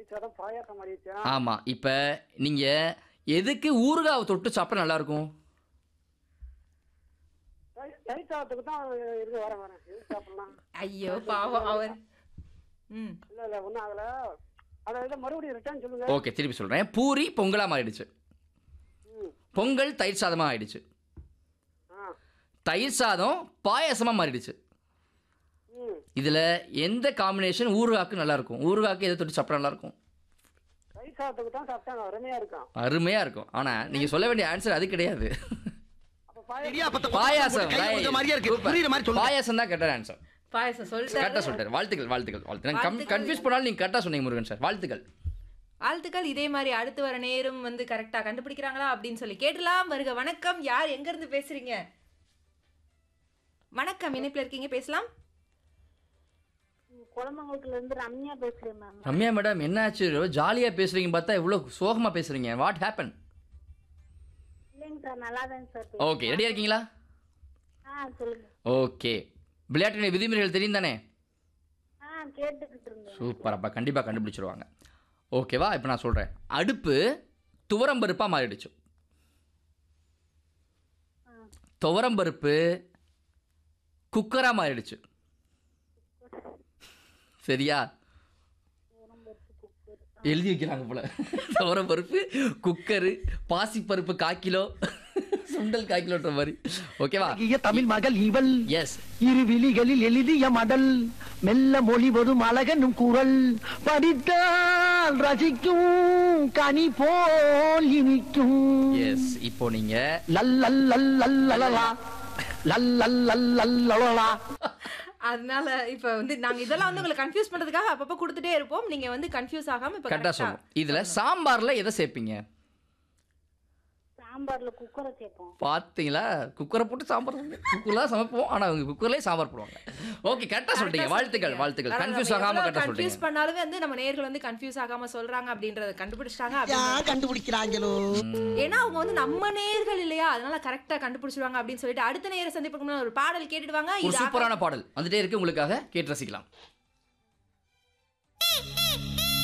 தயிர் சாதம் பாயாசம் மாறிடுச்சா ஆமாம் இப்போ நீங்கள் எதுக்கு ஊறுகாவை தொட்டு சாப்பிட்டா நல்லா இருக்கும் தயிர் தயிர் சாதத்துக்கு தான் இருக்கு வரேன் வரேன் எது சாப்பிடலாம் ஐயோ பாவம் அவர் ம் இல்ல இல்ல ஒன்றும் ஆகல அதை இதை மறுபடியும் ரிட்டர்ன் சொல்லுங்க ஓகே திருப்பி சொல்கிறேன் பூரி பொங்கலாக மாறிடுச்சு ம் பொங்கல் தயிர் சாதமாக ஆயிடுச்சு ஆ தயிர் சாதம் பாயாசமாக மாறிடுச்சு ம் இதில் எந்த காம்பினேஷன் ஊறுகாக்கு நல்லா இருக்கும் ஊறுகாக்கு எதை தொட்டு சாப்பிட்டா நல்லா இருக்கும் தயிர் சாதத்துக்கு தான் சாப்பிட்டாங்க அருமையா இருக்கும் அருமையாக இருக்கும் ஆனால் நீங்கள் சொல்ல வேண்டிய ஆன்சர் அது கிடையாது அப்ப பாயாசம் இடியாப்பத்தை பாயாசம் கை right. கொஞ்சம் மாதிரியா இருக்கு Super. புரியுற மாதிரி சொல்லுங்க பாயாசம் தான் கரெக்டான ஆன்சர் பாயசம் கரெக்டாக சொல்லிட்டாரு சொல்லிட்டாரு வாழ்த்துக்கள் வாழ்த்துக்கள் வாழ்த்துக்கள் வாழ்த்துக்கள். கன்ஃபியூஸ் பண்ணாலும் நீங்கள் கரெக்டாக சொன்னீங்க முருகன் சார் வாழ்த்துக்கள் வாழ்த்துக்கள் இதே மாதிரி அடுத்து வர நேரம் வந்து கரெக்டா கண்டுபிடிக்கிறாங்களா அப்படின்னு சொல்லி கேட்டலாம் வருக வணக்கம் யார் எங்க இருந்து பேசுறீங்க வணக்கம் இணைப்புல இருக்கீங்க பேசலாம் குழம்பங்குளத்துல இருந்து ரம்யா பேசுறேன் மேம் ரம்யா மேடம் என்னாச்சு ஜாலியாக பேசுகிறீங்க பார்த்தா இவ்வளோ சோகமாக பேசுகிறீங்க வாட் ஹேப்பன் இல்லைங்க சார் நல்லா தான் சார் ஓகே ரெடியாக இருக்கீங்களா ஆ சொல்லுங்க ஓகே விளையாட்டினுடைய விதிமுறைகள் தெரியும் தானே ஆ கேட்டுக்கிட்டு இருந்தேன் சூப்பர் அப்போ கண்டிப்பாக கண்டுபிடிச்சிருவாங்க ஓகேவா இப்போ நான் சொல்கிறேன் அடுப்பு துவரம்பருப்பாக மாறிடுச்சு துவரம்பருப்பு குக்கராக மாறிடுச்சு சரியா எழுதி வைக்கிறாங்க போல துவரம்பருப்பு குக்கரு பாசிப்பருப்பு கால் கிலோ சுண்டல் கால் கிலோன்ற மாதிரி ஓகேவா அழகிய தமிழ் மகள் இவள் எஸ் இரு விழிகளில் எழுதிய மடல் மெல்ல மொழி வரும் அழகனும் குரல் படித்தால் ரசிக்கும் கனி போல் இனிக்கும் எஸ் இப்போ நீங்கள் லல்லல் லல்லல்லலலா லல்லல் லல்லல்லலலா அதனால இப்ப வந்து நாங்க இதெல்லாம் வந்து உங்களை கன்ஃபியூஸ் பண்றதுக்காக அப்பப்ப கொடுத்துட்டே இருப்போம் நீங்க வந்து கன்ஃபியூஸ் ஆகாம இப்ப கரெக்டாக கரெக்டா சொல்லணும் இதில் சாம்பாரில் எதை சேர்ப்பீங்க சாம்பார்ல குக்கரை சேர்ப்போம் பார்த்தீங்களா குக்கரை போட்டு சாம்பார் குக்கர்லாம் சமைப்போம் ஆனால் அவங்க குக்கர்லேயே சாம்பார் போடுவாங்க ஓகே கரெக்டாக சொல்லிட்டீங்க வாழ்த்துக்கள் வாழ்த்துக்கள் கன்ஃபியூஸ் ஆகாமல் கரெக்டாக கன்ஃபியூஸ் சொல்லிட்டீங்க பண்ணாலுமே வந்து நம்ம நேர்கள் வந்து கன்ஃபியூஸ் ஆகாம சொல்றாங்க அப்படின்றத கண்டுபிடிச்சிட்டாங்க அப்படின்னு கண்டுபிடிக்கிறாங்களோ ஏன்னா அவங்க வந்து நம்ம நேர்கள் இல்லையா அதனால கரெக்டா கண்டுபிடிச்சிருவாங்க அப்படின்னு சொல்லிட்டு அடுத்த நேர சந்திப்புக்கு முன்னாடி ஒரு பாடல் கேட்டுடுவாங்க ஒரு இது சூப்பரான பாடல் வந்துட்டே இருக்கு உங்களுக்காக கேட்டு ரசிக்கலாம்